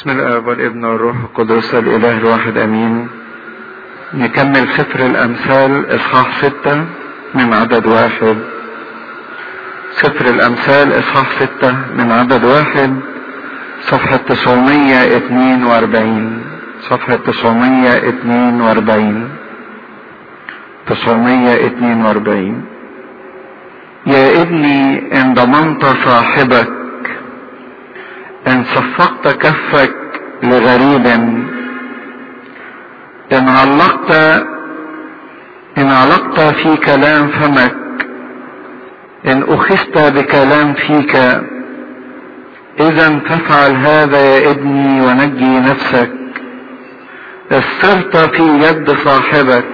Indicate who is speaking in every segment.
Speaker 1: بسم الاب والابن والروح القدس الاله الواحد امين نكمل سفر الامثال اصحاح ستة من عدد واحد سفر الامثال اصحاح ستة من عدد واحد صفحة تسعمية اتنين واربعين صفحة تسعمية اتنين واربعين تسعمية اتنين واربعين يا ابني ان ضمنت صاحبك ان صفقت كفك لغريب ان علقت ان علقت في كلام فمك ان اخذت بكلام فيك اذا فافعل هذا يا ابني ونجي نفسك استرت في يد صاحبك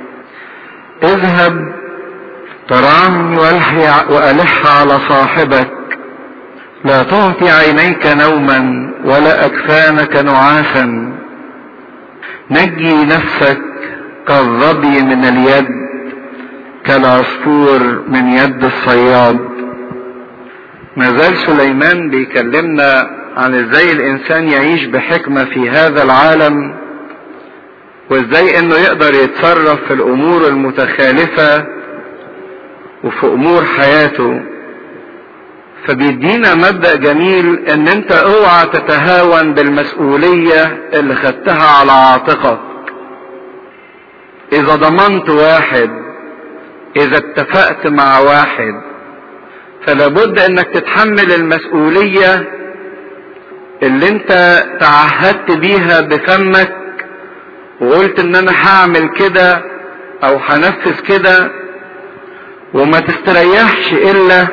Speaker 1: اذهب تراني والح على صاحبك لا تعطي عينيك نوما ولا اكفانك نعاسا نجي نفسك كالظبي من اليد كالعصفور من يد الصياد ما زال سليمان بيكلمنا عن ازاي الانسان يعيش بحكمة في هذا العالم وازاي انه يقدر يتصرف في الامور المتخالفة وفي امور حياته فبيدينا مبدأ جميل ان انت اوعى تتهاون بالمسؤولية اللي خدتها على عاتقك اذا ضمنت واحد اذا اتفقت مع واحد فلابد انك تتحمل المسؤولية اللي انت تعهدت بيها بفمك وقلت ان انا هعمل كده او هنفذ كده وما تستريحش الا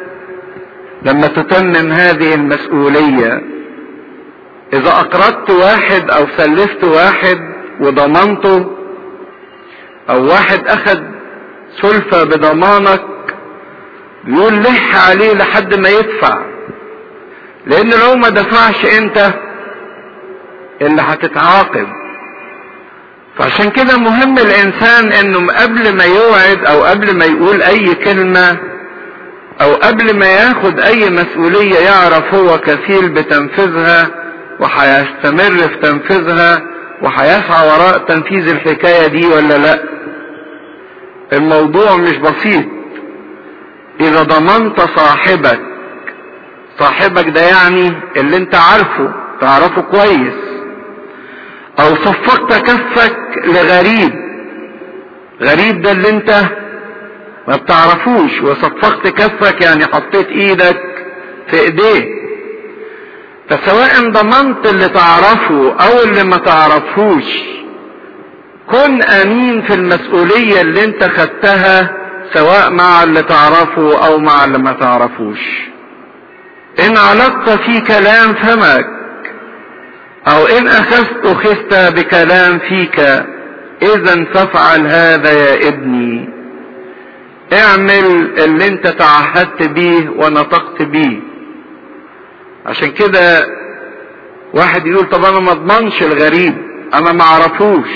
Speaker 1: لما تتمم هذه المسؤولية اذا اقرضت واحد او سلفت واحد وضمنته او واحد اخد سلفة بضمانك يقول لح عليه لحد ما يدفع لان لو ما دفعش انت اللي هتتعاقب فعشان كده مهم الانسان انه قبل ما يوعد او قبل ما يقول اي كلمة او قبل ما ياخد اي مسؤولية يعرف هو كفيل بتنفيذها وهيستمر في تنفيذها وهيسعى وراء تنفيذ الحكاية دي ولا لا الموضوع مش بسيط اذا ضمنت صاحبك صاحبك ده يعني اللي انت عارفه تعرفه كويس او صفقت كفك لغريب غريب ده اللي انت ما بتعرفوش وصفقت كفك يعني حطيت ايدك في ايديه فسواء ضمنت اللي تعرفه او اللي ما تعرفوش كن امين في المسؤولية اللي انت خدتها سواء مع اللي تعرفه او مع اللي ما تعرفوش ان علقت في كلام فمك او ان اخذت اخذت بكلام فيك اذا فافعل هذا يا ابني اعمل اللي انت تعهدت بيه ونطقت بيه عشان كده واحد يقول طب انا ما اضمنش الغريب انا ما اعرفوش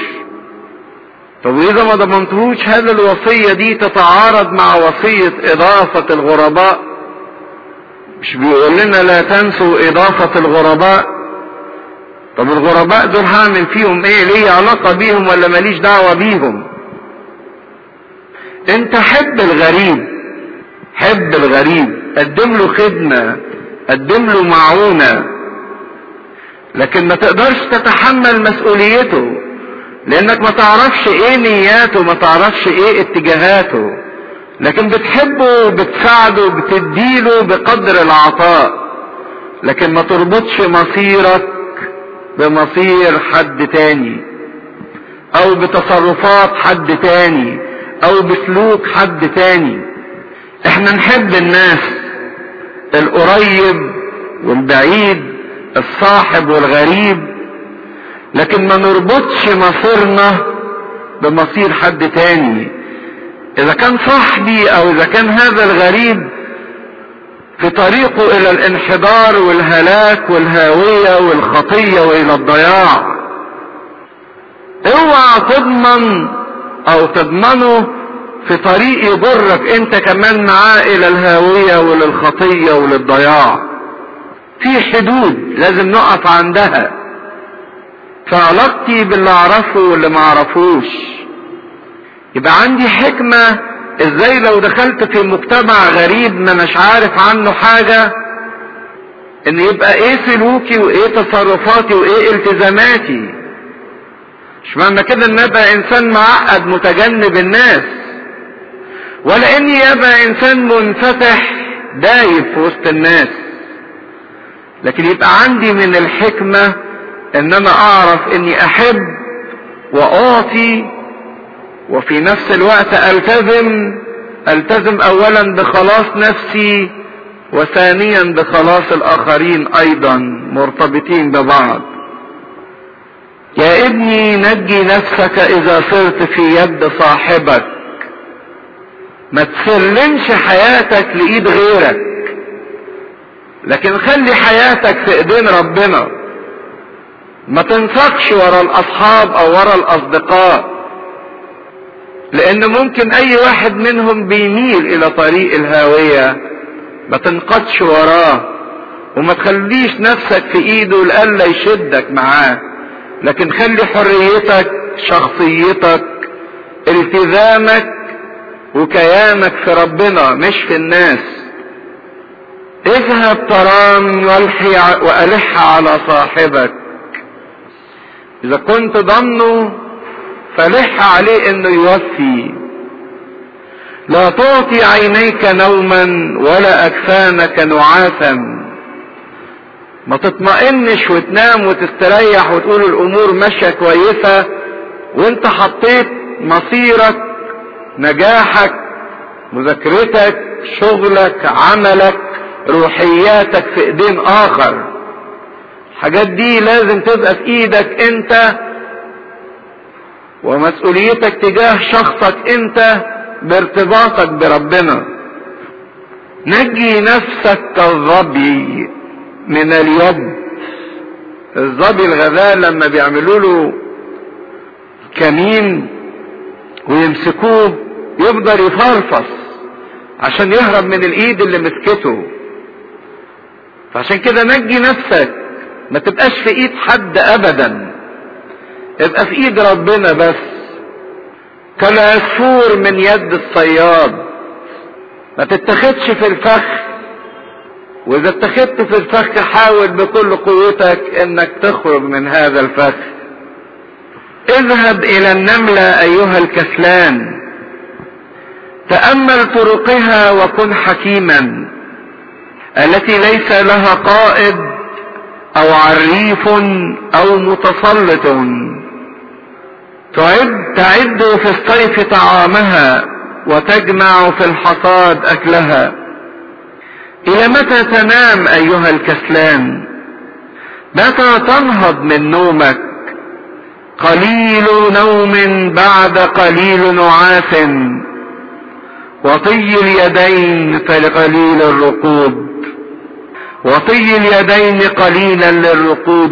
Speaker 1: طب واذا ما ضمنتهوش هل الوصية دي تتعارض مع وصية اضافة الغرباء مش بيقول لنا لا تنسوا اضافة الغرباء طب الغرباء دول هعمل فيهم ايه ليه علاقة بيهم ولا ماليش دعوة بيهم انت حب الغريب حب الغريب قدم له خدمة قدم له معونة لكن ما تقدرش تتحمل مسؤوليته لانك ما تعرفش ايه نياته ما تعرفش ايه اتجاهاته لكن بتحبه وبتساعده بتديله بقدر العطاء لكن ما تربطش مصيرك بمصير حد تاني او بتصرفات حد تاني او بسلوك حد تاني احنا نحب الناس القريب والبعيد الصاحب والغريب لكن ما نربطش مصيرنا بمصير حد تاني اذا كان صاحبي او اذا كان هذا الغريب في طريقه الى الانحدار والهلاك والهاوية والخطية والى الضياع اوعى تضمن او تضمنه في طريق يجرك انت كمان معاه الى الهاوية وللخطية وللضياع في حدود لازم نقف عندها في علاقتي باللي اعرفه واللي ما اعرفوش يبقى عندي حكمة ازاي لو دخلت في مجتمع غريب ما مش عارف عنه حاجة ان يبقى ايه سلوكي وايه تصرفاتي وايه التزاماتي مش معنى كده ان ابقى انسان معقد متجنب الناس ولا اني ابقى انسان منفتح دايب في وسط الناس لكن يبقى عندي من الحكمة ان انا اعرف اني احب واعطي وفي نفس الوقت التزم التزم اولا بخلاص نفسي وثانيا بخلاص الاخرين ايضا مرتبطين ببعض يا ابني نجي نفسك اذا صرت في يد صاحبك ما تسلمش حياتك لايد غيرك لكن خلي حياتك في ايدين ربنا ما تنسقش ورا الاصحاب او ورا الاصدقاء لان ممكن اي واحد منهم بيميل الى طريق الهاوية ما تنقضش وراه وما تخليش نفسك في ايده لألا يشدك معاه لكن خلي حريتك شخصيتك التزامك وكيانك في ربنا مش في الناس اذهب ترام والحي والح على صاحبك اذا كنت ضمنه فلح عليه انه يوفي لا تعطي عينيك نوما ولا اجفانك نعاسا ما تطمئنش وتنام وتستريح وتقول الامور ماشيه كويسه وانت حطيت مصيرك نجاحك مذاكرتك شغلك عملك روحياتك في ايدين اخر الحاجات دي لازم تبقى في ايدك انت ومسؤوليتك تجاه شخصك انت بارتباطك بربنا نجي نفسك كالظبي من اليد الظبي الغزال لما بيعملوا له كمين ويمسكوه يفضل يفرفص عشان يهرب من الايد اللي مسكته فعشان كده نجي نفسك ما تبقاش في ايد حد ابدا ابقى في ايد ربنا بس كالعصفور من يد الصياد ما تتخدش في الفخ واذا اتخذت في الفخ حاول بكل قوتك انك تخرج من هذا الفخ اذهب الى النملة ايها الكسلان تأمل طرقها وكن حكيما التي ليس لها قائد او عريف او متسلط تعد تعد في الصيف طعامها وتجمع في الحصاد اكلها الى متى تنام ايها الكسلان متى تنهض من نومك قليل نوم بعد قليل نعاس وطي اليدين فلقليل الرقود وطي اليدين قليلا للرقود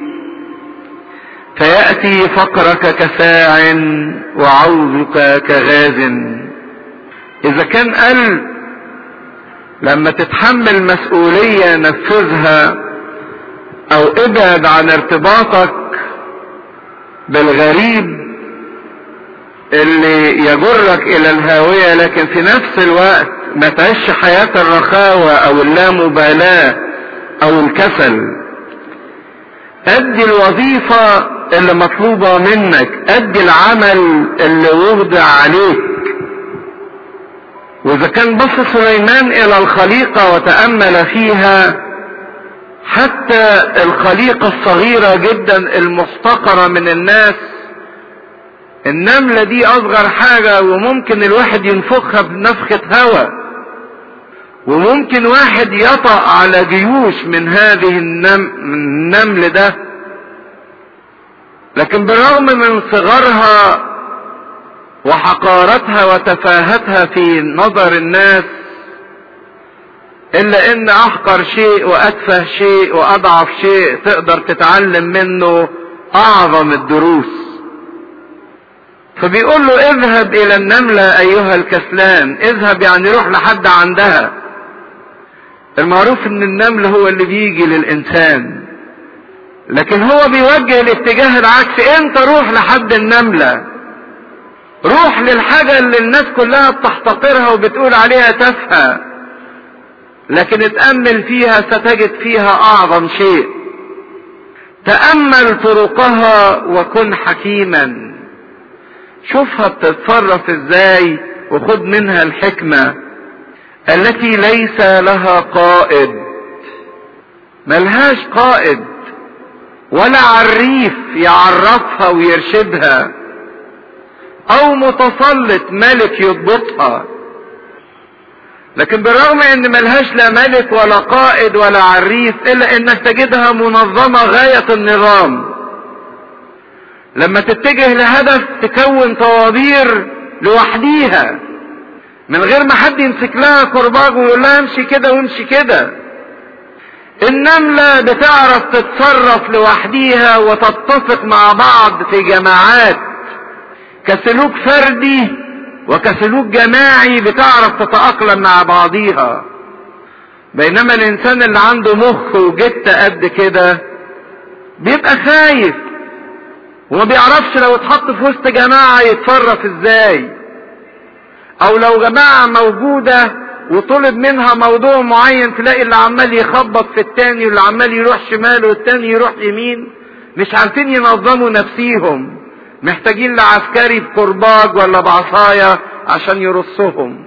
Speaker 1: فيأتي فقرك كساع وعوزك كغاز إذا كان قال لما تتحمل مسؤولية نفذها أو ابعد عن ارتباطك بالغريب اللي يجرك إلى الهاوية لكن في نفس الوقت ما تعيش حياة الرخاوة أو اللامبالاة أو الكسل أدي الوظيفة اللي مطلوبة منك أدي العمل اللي وضع عليك وإذا كان بص سليمان إلى الخليقة وتأمل فيها حتى الخليقة الصغيرة جدا المحتقرة من الناس النملة دي أصغر حاجة وممكن الواحد ينفخها بنفخة هواء وممكن واحد يطأ على جيوش من هذه النم... النمل ده لكن بالرغم من صغرها وحقارتها وتفاهتها في نظر الناس الا ان احقر شيء واتفه شيء واضعف شيء تقدر تتعلم منه اعظم الدروس فبيقول له اذهب الى النملة ايها الكسلان اذهب يعني روح لحد عندها المعروف ان النمل هو اللي بيجي للانسان لكن هو بيوجه الاتجاه العكسي انت روح لحد النملة روح للحاجة اللي الناس كلها بتحتقرها وبتقول عليها تافهة لكن اتأمل فيها ستجد فيها اعظم شيء تأمل طرقها وكن حكيما شوفها بتتصرف ازاي وخد منها الحكمة التي ليس لها قائد ملهاش قائد ولا عريف يعرفها ويرشدها او متسلط ملك يضبطها لكن بالرغم ان ملهاش لا ملك ولا قائد ولا عريف الا انك تجدها منظمة غاية النظام لما تتجه لهدف تكون طوابير لوحديها من غير ما حد يمسك لها كرباج ويقول لها امشي كده وامشي كده النملة بتعرف تتصرف لوحديها وتتفق مع بعض في جماعات كسلوك فردي وكسلوك جماعي بتعرف تتأقلم مع بعضيها بينما الانسان اللي عنده مخ وجت قد كده بيبقى خايف وما بيعرفش لو اتحط في وسط جماعة يتصرف ازاي او لو جماعة موجودة وطلب منها موضوع معين تلاقي اللي عمال يخبط في التاني واللي عمال يروح شمال والتاني يروح يمين مش عارفين ينظموا نفسيهم محتاجين لعسكري بكرباج ولا بعصاية عشان يرصهم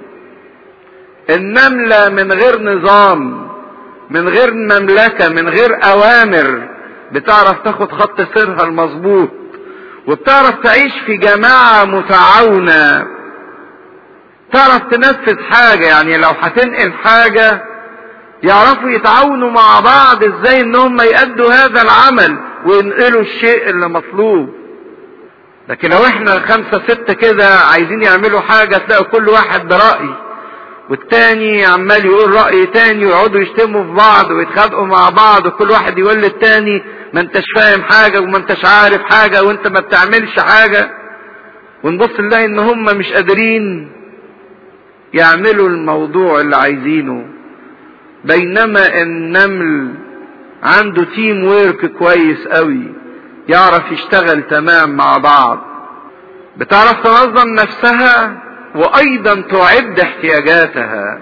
Speaker 1: النملة من غير نظام من غير مملكة من غير اوامر بتعرف تاخد خط سيرها المظبوط وبتعرف تعيش في جماعة متعاونة تعرف تنفذ حاجة يعني لو هتنقل حاجة يعرفوا يتعاونوا مع بعض ازاي ان هم يأدوا هذا العمل وينقلوا الشيء اللي مطلوب لكن لو احنا خمسة ستة كده عايزين يعملوا حاجة تلاقوا كل واحد برأي والتاني عمال يقول رأي تاني ويقعدوا يشتموا في بعض ويتخانقوا مع بعض وكل واحد يقول للتاني ما انتش فاهم حاجة وما انتش عارف حاجة وانت ما بتعملش حاجة ونبص نلاقي ان هم مش قادرين يعملوا الموضوع اللي عايزينه بينما النمل عنده تيم ويرك كويس قوي يعرف يشتغل تمام مع بعض بتعرف تنظم نفسها وايضا تعد احتياجاتها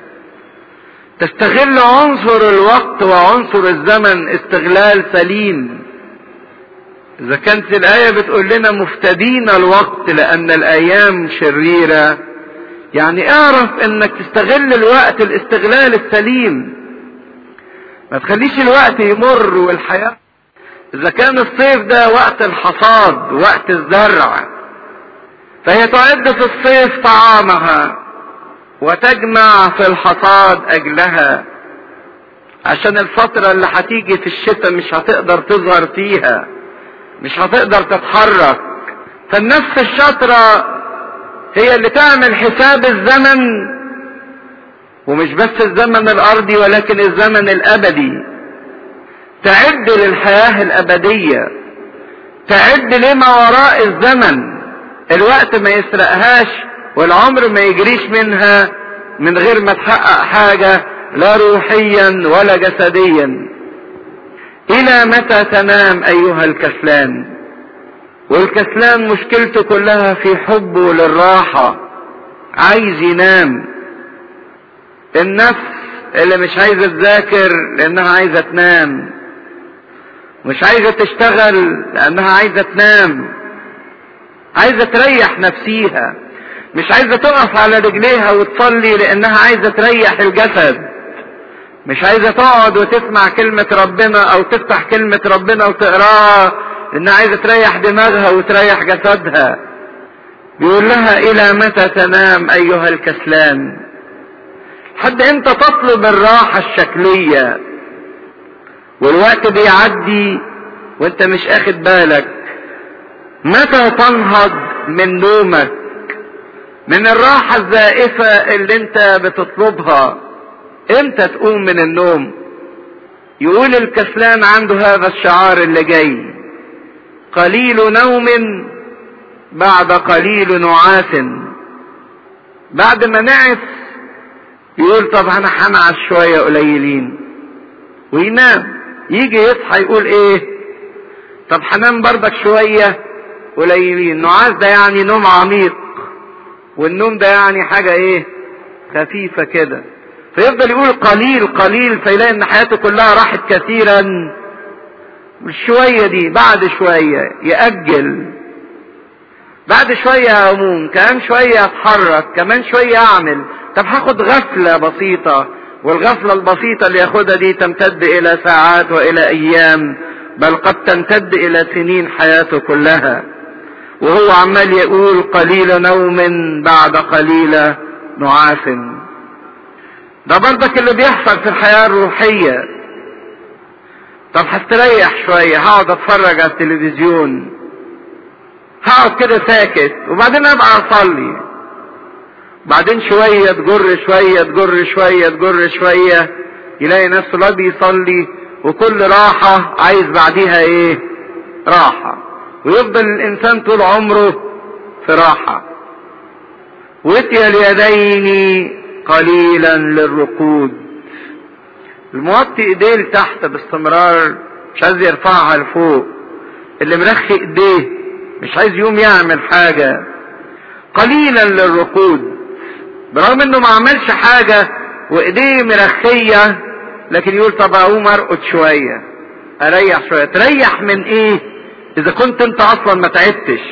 Speaker 1: تستغل عنصر الوقت وعنصر الزمن استغلال سليم اذا كانت الايه بتقول لنا مفتدين الوقت لان الايام شريره يعني اعرف انك تستغل الوقت الاستغلال السليم ما تخليش الوقت يمر والحياه اذا كان الصيف ده وقت الحصاد وقت الزرع فهي تعد في الصيف طعامها وتجمع في الحصاد اجلها عشان الفترة اللي هتيجي في الشتاء مش هتقدر تظهر فيها مش هتقدر تتحرك فالنفس الشاطرة هي اللي تعمل حساب الزمن ومش بس الزمن الارضي ولكن الزمن الابدي تعد للحياة الابدية تعد لما وراء الزمن الوقت ما يسرقهاش والعمر ما يجريش منها من غير ما تحقق حاجة لا روحيا ولا جسديا الى متى تنام ايها الكسلان والكسلان مشكلته كلها في حبه للراحة عايز ينام النفس اللي مش عايزة تذاكر لانها عايزة تنام مش عايزة تشتغل لانها عايزة تنام عايزة تريح نفسيها مش عايزة تقف على رجليها وتصلي لانها عايزة تريح الجسد مش عايزة تقعد وتسمع كلمة ربنا او تفتح كلمة ربنا وتقراها لانها عايزة تريح دماغها وتريح جسدها بيقول لها الى متى تنام ايها الكسلان حد انت تطلب الراحة الشكلية والوقت بيعدي وانت مش اخد بالك متى تنهض من نومك من الراحة الزائفة اللي انت بتطلبها امتى تقوم من النوم يقول الكسلان عنده هذا الشعار اللي جاي قليل نوم بعد قليل نعاس بعد ما نعس يقول طب انا هنعس شوية قليلين وينام يجي يصحى يقول ايه طب هنام برضك شوية قليلين نعاس ده يعني نوم عميق والنوم ده يعني حاجة ايه خفيفة كده فيفضل يقول قليل قليل فيلاقي ان حياته كلها راحت كثيرا الشوية دي بعد شوية يأجل بعد شوية هموم كمان شوية اتحرك كمان شوية اعمل طب هاخد غفلة بسيطة والغفلة البسيطة اللي ياخدها دي تمتد الى ساعات والى ايام بل قد تمتد الى سنين حياته كلها وهو عمال يقول قليل نوم بعد قليل نعاس ده برضك اللي بيحصل في الحياة الروحية طب هستريح شوية هقعد اتفرج على التلفزيون هقعد كده ساكت وبعدين ابقى اصلي بعدين شوية تجر شوية تجر شوية تجر شوية يلاقي نفسه لا بيصلي وكل راحة عايز بعديها ايه راحة ويفضل الانسان طول عمره في راحة واتي اليدين قليلا للركود الموطي ايديه لتحت باستمرار مش عايز يرفعها لفوق اللي مرخي ايديه مش عايز يقوم يعمل حاجة قليلا للركود برغم انه ما عملش حاجة وايديه مرخية لكن يقول طب اقوم ارقد شوية اريح شوية تريح من ايه اذا كنت انت اصلا ما تعبتش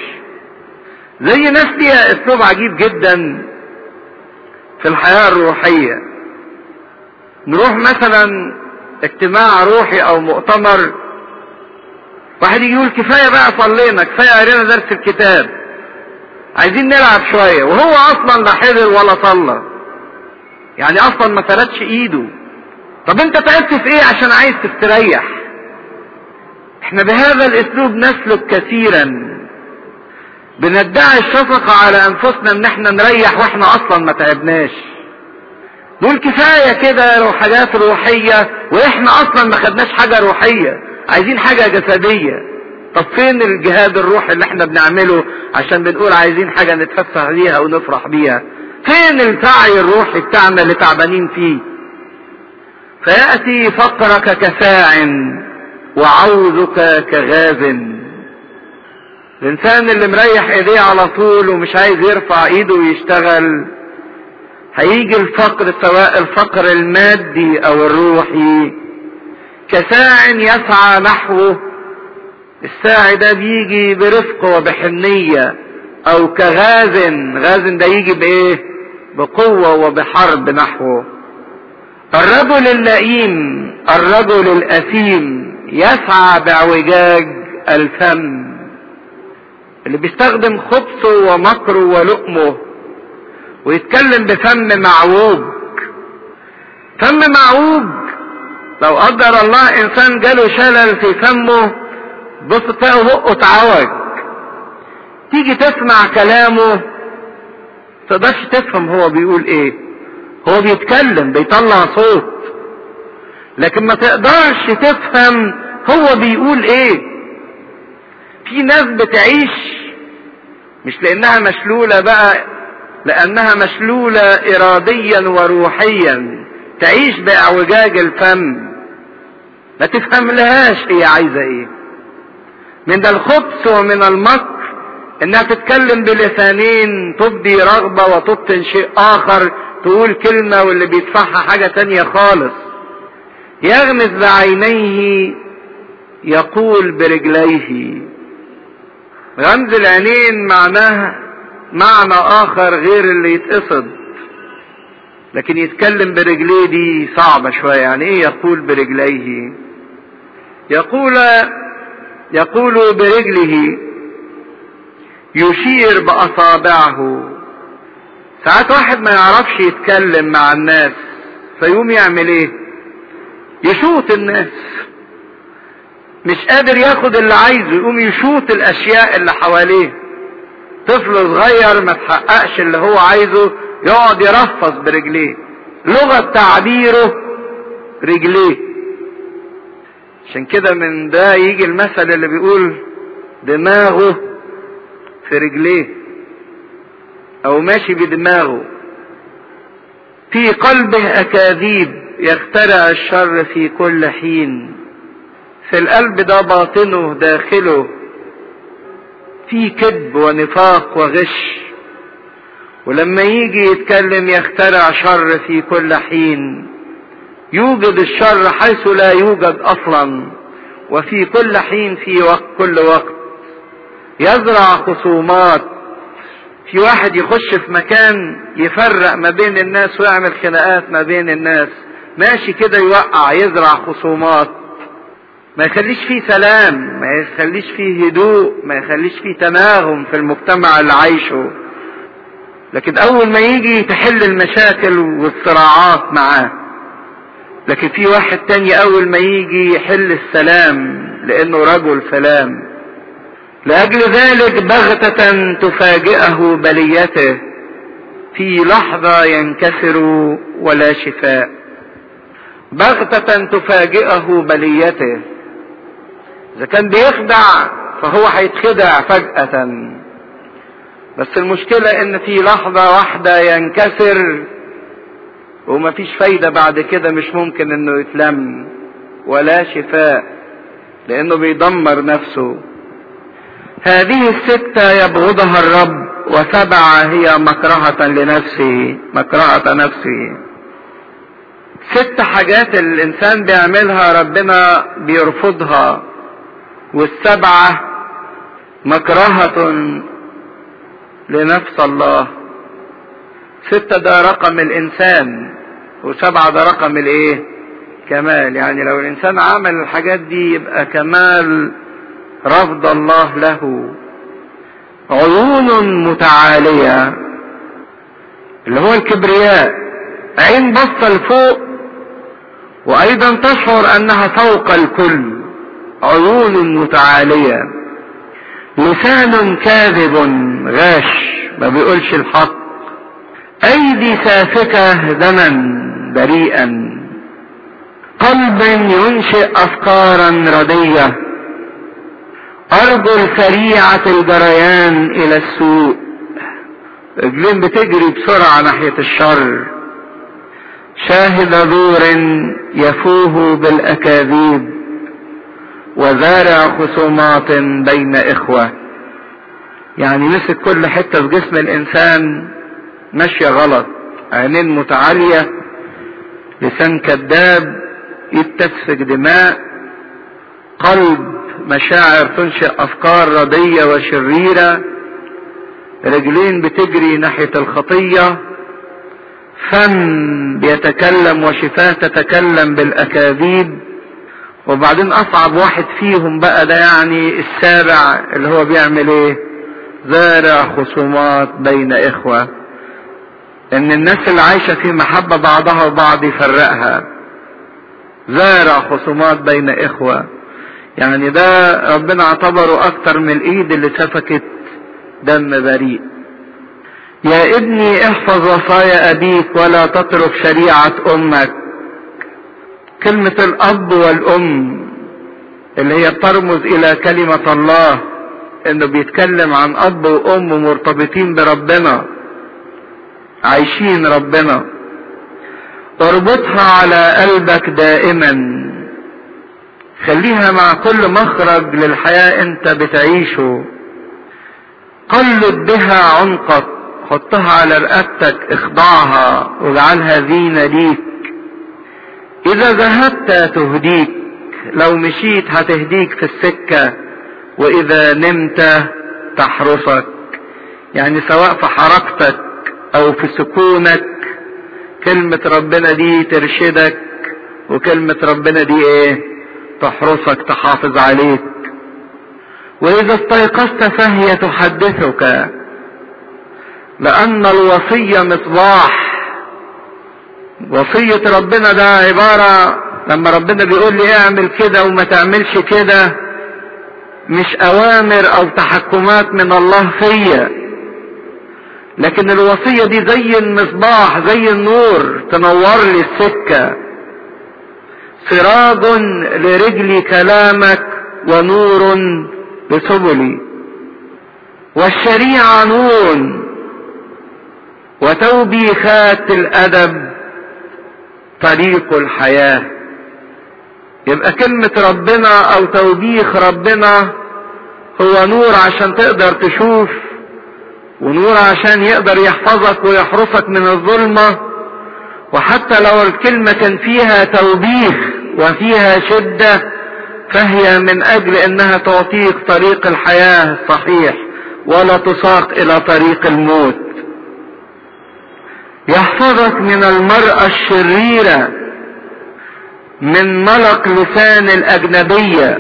Speaker 1: زي ناس ليها اسلوب عجيب جدا في الحياة الروحية نروح مثلا اجتماع روحي او مؤتمر واحد يجي يقول كفاية بقى صلينا كفاية قرينا درس الكتاب عايزين نلعب شوية وهو اصلا لا حضر ولا صلى يعني اصلا ما فردش ايده طب انت تعبت في ايه عشان عايز تستريح احنا بهذا الاسلوب نسلك كثيرا بندعي الشفقة على انفسنا ان احنا نريح واحنا اصلا ما تعبناش نقول كفاية كده لو حاجات روحية واحنا اصلا ما خدناش حاجة روحية عايزين حاجة جسدية طب فين الجهاد الروحي اللي احنا بنعمله عشان بنقول عايزين حاجة نتفسح بيها ونفرح بيها فين السعي الروحي بتاعنا اللي تعبانين فيه فيأتي فقرك كساع وعوزك كغاز الانسان اللي مريح ايديه على طول ومش عايز يرفع ايده ويشتغل هيجي الفقر سواء الفقر المادي او الروحي كساع يسعى نحوه الساعي ده بيجي برفق وبحنية او كغاز غاز ده يجي بايه بقوة وبحرب نحوه الرجل اللئيم الرجل الاثيم يسعى باعوجاج الفم اللي بيستخدم خبثه ومكره ولؤمه ويتكلم بفم معوج فم معوج لو قدر الله انسان جاله شلل في فمه بص تلاقي بقه اتعوج تيجي تسمع كلامه تقدرش تفهم هو بيقول ايه هو بيتكلم بيطلع صوت لكن ما تقدرش تفهم هو بيقول ايه في ناس بتعيش مش لانها مشلولة بقى لانها مشلولة اراديا وروحيا تعيش باعوجاج الفم ما تفهم لهاش هي عايزة ايه من الخبث ومن المكر انها تتكلم بلسانين تبدي رغبة وتبطن شيء اخر تقول كلمة واللي بيدفعها حاجة تانية خالص يغمز بعينيه يقول برجليه غمز العينين معناه معنى اخر غير اللي يتقصد لكن يتكلم برجليه دي صعبة شوية يعني ايه يقول برجليه يقول يقول برجله يشير باصابعه ساعات واحد ما يعرفش يتكلم مع الناس فيقوم يعمل ايه يشوط الناس مش قادر ياخد اللي عايزه يقوم يشوط الاشياء اللي حواليه طفل صغير ما تحققش اللي هو عايزه يقعد يرفص برجليه لغة تعبيره رجليه عشان كده من ده يجي المثل اللي بيقول دماغه في رجليه او ماشي بدماغه في قلبه اكاذيب يخترع الشر في كل حين في القلب ده باطنه داخله في كذب ونفاق وغش ولما يجي يتكلم يخترع شر في كل حين يوجد الشر حيث لا يوجد اصلا وفي كل حين في وقت كل وقت يزرع خصومات في واحد يخش في مكان يفرق ما بين الناس ويعمل خناقات ما بين الناس ماشي كده يوقع يزرع خصومات ما يخليش فيه سلام ما يخليش فيه هدوء ما يخليش فيه تناغم في المجتمع اللي عايشه لكن اول ما يجي تحل المشاكل والصراعات معاه لكن في واحد تاني اول ما يجي يحل السلام لانه رجل سلام لاجل ذلك بغتة تفاجئه بليته في لحظة ينكسر ولا شفاء بغتة تفاجئه بليته اذا كان بيخدع فهو هيتخدع فجأة بس المشكلة ان في لحظة واحدة ينكسر ومفيش فايدة بعد كده مش ممكن انه يتلم ولا شفاء لانه بيدمر نفسه هذه الستة يبغضها الرب وسبعة هي مكرهة لنفسه مكرهة نفسه ست حاجات الانسان بيعملها ربنا بيرفضها والسبعة مكرهة لنفس الله ستة ده رقم الانسان وسبعة ده رقم الايه كمال يعني لو الانسان عمل الحاجات دي يبقى كمال رفض الله له عيون متعالية اللي هو الكبرياء عين بصة لفوق وايضا تشعر انها فوق الكل عيون متعالية لسان كاذب غاش ما بيقولش الحق ايدي سافكة دما بريئا قلب ينشئ افكارا ردية ارجل سريعة الجريان الى السوء رجلين بتجري بسرعة ناحية الشر شاهد زور يفوه بالاكاذيب وزارع خصومات بين اخوة يعني مسك كل حتة في جسم الانسان ماشية غلط عينين متعالية لسان كذاب يتسفك دماء قلب مشاعر تنشئ افكار ردية وشريرة رجلين بتجري ناحية الخطية فم بيتكلم وشفاه تتكلم بالاكاذيب وبعدين اصعب واحد فيهم بقى ده يعني السابع اللي هو بيعمل ايه زارع خصومات بين اخوة ان الناس اللي عايشة في محبة بعضها وبعض يفرقها زارع خصومات بين اخوة يعني ده ربنا اعتبره اكتر من الايد اللي سفكت دم بريء يا ابني احفظ وصايا ابيك ولا تترك شريعة امك كلمة الاب والام اللي هي بترمز الى كلمة الله انه بيتكلم عن اب وام مرتبطين بربنا عايشين ربنا اربطها على قلبك دائما خليها مع كل مخرج للحياة انت بتعيشه قلب بها عنقك حطها على رقبتك اخضعها واجعلها زينة ليك اذا ذهبت تهديك لو مشيت هتهديك في السكة واذا نمت تحرسك يعني سواء في حركتك او في سكونك كلمة ربنا دي ترشدك وكلمة ربنا دي ايه تحرسك تحافظ عليك واذا استيقظت فهي تحدثك لان الوصية مصباح وصية ربنا ده عبارة لما ربنا بيقول لي اعمل كده وما تعملش كده مش اوامر او تحكمات من الله فيا لكن الوصية دي زي المصباح زي النور تنور لي السكة سراج لرجلي كلامك ونور لسبلي والشريعة نور وتوبيخات الأدب طريق الحياة يبقى كلمة ربنا او توبيخ ربنا هو نور عشان تقدر تشوف ونور عشان يقدر يحفظك ويحرسك من الظلمة وحتى لو الكلمة كان فيها توبيخ وفيها شدة فهي من اجل انها تعطيك طريق الحياة الصحيح ولا تساق الى طريق الموت يحفظك من المرأة الشريرة من ملق لسان الاجنبية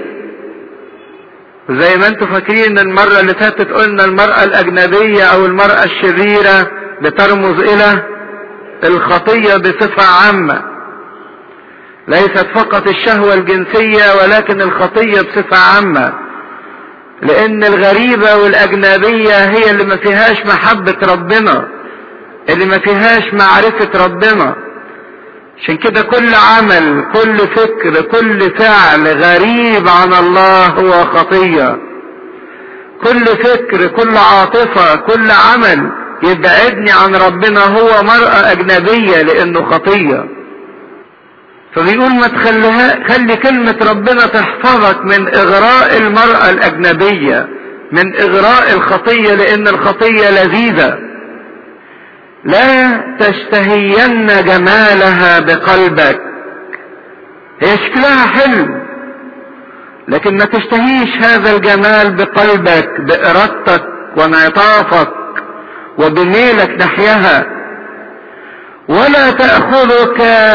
Speaker 1: زي ما انتم فاكرين المرة اللي فاتت قلنا المرأة الاجنبية او المرأة الشريرة بترمز الى الخطية بصفة عامة ليست فقط الشهوة الجنسية ولكن الخطية بصفة عامة لان الغريبة والاجنبية هي اللي ما فيهاش محبة ربنا اللي ما فيهاش معرفة ربنا عشان كده كل عمل كل فكر كل فعل غريب عن الله هو خطية كل فكر كل عاطفة كل عمل يبعدني عن ربنا هو مرأة أجنبية لأنه خطية فبيقول ما تخليها خلي كلمة ربنا تحفظك من إغراء المرأة الأجنبية من إغراء الخطية لأن الخطية لذيذة لا تشتهين جمالها بقلبك هي شكلها حلو لكن ما تشتهيش هذا الجمال بقلبك بإرادتك وانعطافك وبميلك نحيها ولا تأخذك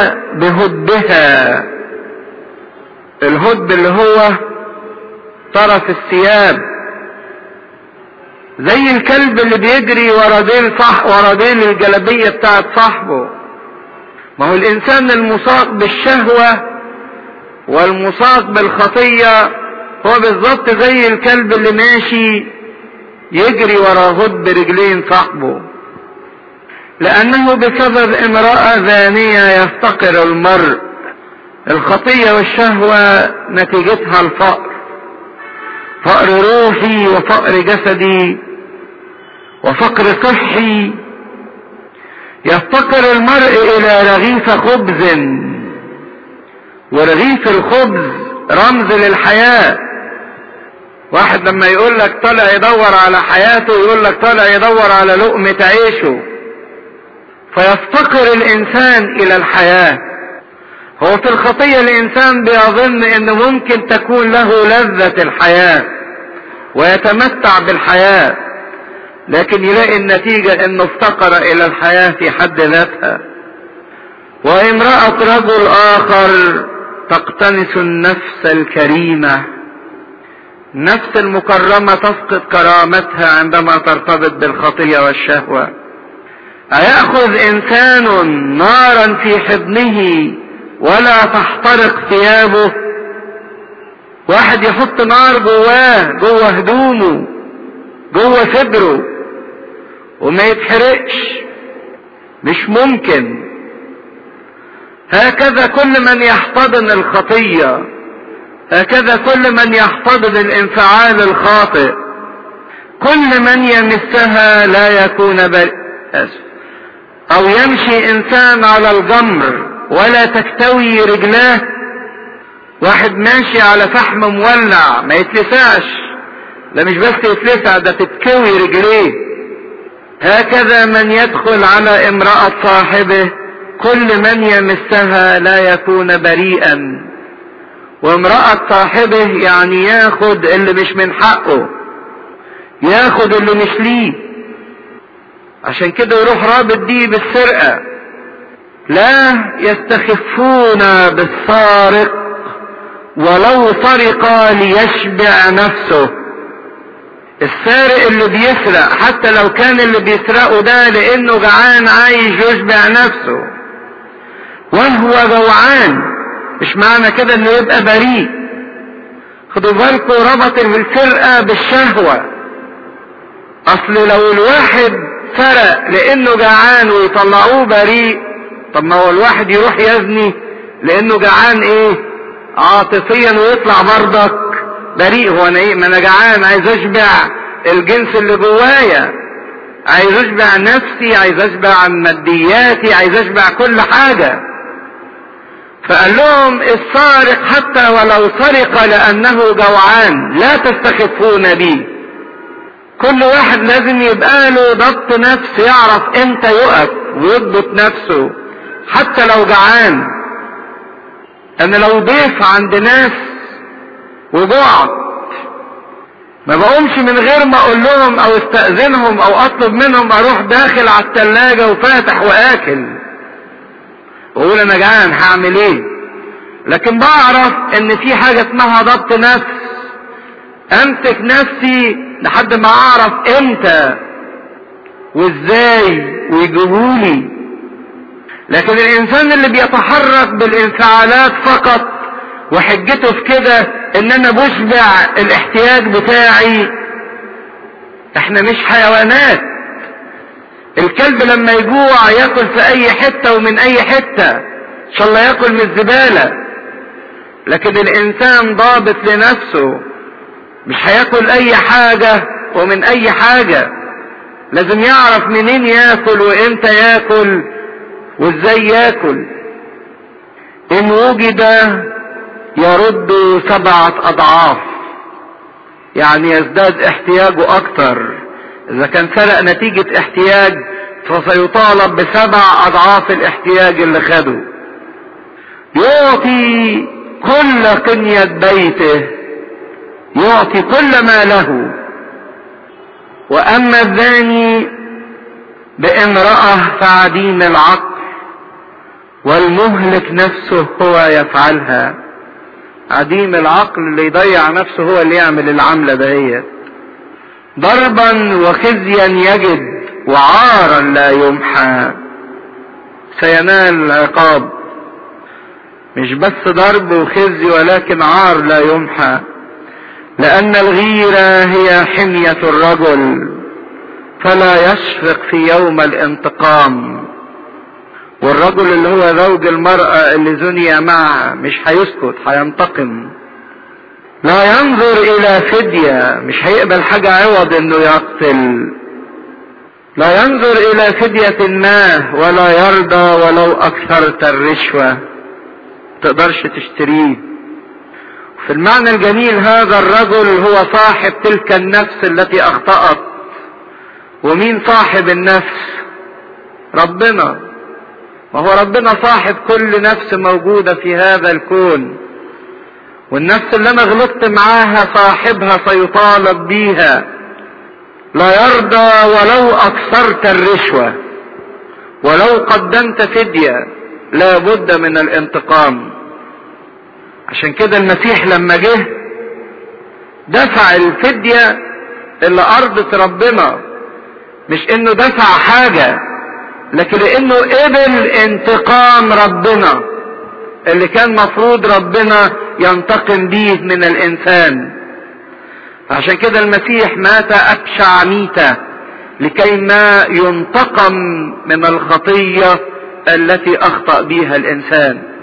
Speaker 1: بهدها الهد اللي هو طرف الثياب زي الكلب اللي بيجري ورا ديل صح ورا ديل الجلبية بتاعت صاحبه ما هو الانسان المساق بالشهوة والمساق بالخطية هو بالظبط زي الكلب اللي ماشي يجري ورا هد رجلين صاحبه لانه بسبب امرأة ذانية يفتقر المرء الخطية والشهوة نتيجتها الفقر فقر روحي وفقر جسدي وفقر صحي يفتقر المرء الى رغيف خبز ورغيف الخبز رمز للحياة واحد لما يقول لك طالع يدور على حياته يقول لك طالع يدور على لقمة عيشه فيفتقر الانسان الى الحياة هو في الخطية الانسان بيظن ان ممكن تكون له لذة الحياة ويتمتع بالحياة لكن يلاقي النتيجة انه افتقر الى الحياة في حد ذاتها وامرأة رجل اخر تقتنس النفس الكريمة النفس المكرمة تفقد كرامتها عندما ترتبط بالخطية والشهوة أيأخذ إنسان نارا في حضنه ولا تحترق ثيابه واحد يحط نار جواه جوه هدومه جوه صدره وما يتحرقش مش ممكن هكذا كل من يحتضن الخطية هكذا كل من يحتضن الانفعال الخاطئ كل من يمسها لا يكون بل... او يمشي انسان على الجمر ولا تكتوي رجلاه واحد ماشي على فحم مولع ما يتلسعش ده مش بس يتلسع ده تتكوي رجليه هكذا من يدخل على امرأة صاحبه كل من يمسها لا يكون بريئا وامرأة صاحبه يعني ياخد اللي مش من حقه ياخد اللي مش ليه عشان كده يروح رابط دي بالسرقة لا يستخفون بالسارق ولو سرق ليشبع نفسه السارق اللي بيسرق حتى لو كان اللي بيسرقه ده لانه جعان عايز يشبع نفسه وهو جوعان مش معنى كده انه يبقى بريء خدوا بالكم ربط السرقة بالشهوة اصل لو الواحد سرق لانه جعان ويطلعوه بريء طب ما هو الواحد يروح يزني لانه جعان ايه عاطفيا ويطلع برضك بريء هو انا ايه ما انا جعان عايز اشبع الجنس اللي جوايا عايز اشبع نفسي عايز اشبع عن مادياتي عايز اشبع كل حاجة فقال لهم السارق حتى ولو سرق لانه جوعان لا تستخفون بي كل واحد لازم يبقى له ضبط نفس يعرف امتى يقف ويضبط نفسه حتى لو جعان انا لو ضيف عند ناس وجوعت ما بقومش من غير ما اقول لهم او استأذنهم او اطلب منهم اروح داخل على التلاجة وفاتح واكل واقول انا جعان هعمل ايه لكن بعرف ان في حاجة اسمها ضبط نفس امسك نفسي لحد ما اعرف امتى وازاي ويجيبولي لكن الانسان اللي بيتحرك بالانفعالات فقط وحجته في كده ان انا بشبع الاحتياج بتاعي احنا مش حيوانات الكلب لما يجوع ياكل في اي حتة ومن اي حتة ان شاء الله ياكل من الزبالة لكن الانسان ضابط لنفسه مش هياكل اي حاجة ومن اي حاجة لازم يعرف منين ياكل وامتى ياكل وازاي ياكل ان وجد يرد سبعة اضعاف يعني يزداد احتياجه اكتر اذا كان سرق نتيجة احتياج فسيطالب بسبع اضعاف الاحتياج اللي خده يعطي كل قنية بيته يعطي كل ما له واما الثاني بامرأة فعديم العقل والمهلك نفسه هو يفعلها عديم العقل اللي يضيع نفسه هو اللي يعمل العملة دهيت ضربا وخزيا يجد وعارا لا يمحى سينال العقاب مش بس ضرب وخزي ولكن عار لا يمحى لأن الغيرة هي حمية الرجل فلا يشفق في يوم الانتقام والرجل اللي هو زوج المرأة اللي زني معها مش هيسكت هينتقم لا ينظر الى فدية مش هيقبل حاجة عوض انه يقتل لا ينظر الى فدية ما ولا يرضى ولو اكثرت الرشوة تقدرش تشتريه في المعنى الجميل هذا الرجل هو صاحب تلك النفس التي اخطأت ومين صاحب النفس ربنا وهو ربنا صاحب كل نفس موجودة في هذا الكون والنفس اللي انا غلطت معاها صاحبها سيطالب بيها لا يرضى ولو اكثرت الرشوة ولو قدمت فدية لا بد من الانتقام عشان كده المسيح لما جه دفع الفدية اللي ارضت ربنا مش انه دفع حاجة لكن لانه قبل انتقام ربنا اللي كان مفروض ربنا ينتقم بيه من الانسان عشان كده المسيح مات ابشع ميتة لكي ما ينتقم من الخطية التي اخطأ بها الانسان